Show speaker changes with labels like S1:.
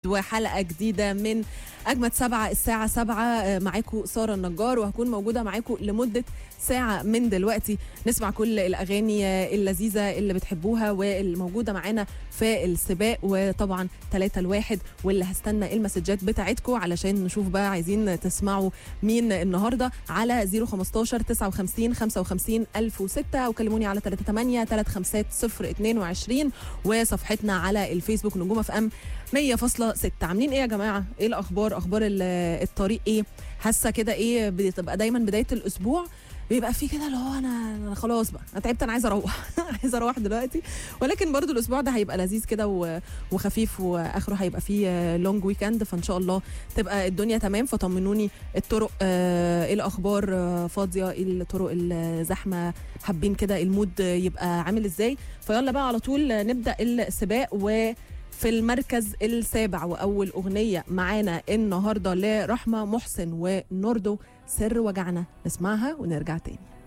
S1: وحلقه جديده من اجمد سبعه الساعه سبعة معاكم ساره النجار وهكون موجوده معاكم لمده ساعه من دلوقتي نسمع كل الاغاني اللذيذه اللي بتحبوها والموجوده معانا في السباق وطبعا 3 الواحد واللي هستنى المسجات بتاعتكم علشان نشوف بقى عايزين تسمعوا مين النهارده على 015 59 55 1006 وكلموني على 38 350 022 وصفحتنا على الفيسبوك نجوم اف ام 100.6 عاملين ايه يا جماعه ايه الاخبار اخبار الطريق ايه حاسه كده ايه بتبقى دايما بدايه الاسبوع بيبقى في كده اللي هو انا انا خلاص بقى انا تعبت انا عايزه اروح عايزه اروح دلوقتي ولكن برضو الاسبوع ده هيبقى لذيذ كده وخفيف واخره هيبقى فيه لونج ويكند فان شاء الله تبقى الدنيا تمام فطمنوني الطرق ايه الاخبار فاضيه ايه الطرق الزحمه حابين كده المود يبقى عامل ازاي فيلا بقى على طول نبدا السباق و في المركز السابع واول اغنيه معانا النهارده لرحمه محسن ونوردو سر وجعنا نسمعها ونرجع تاني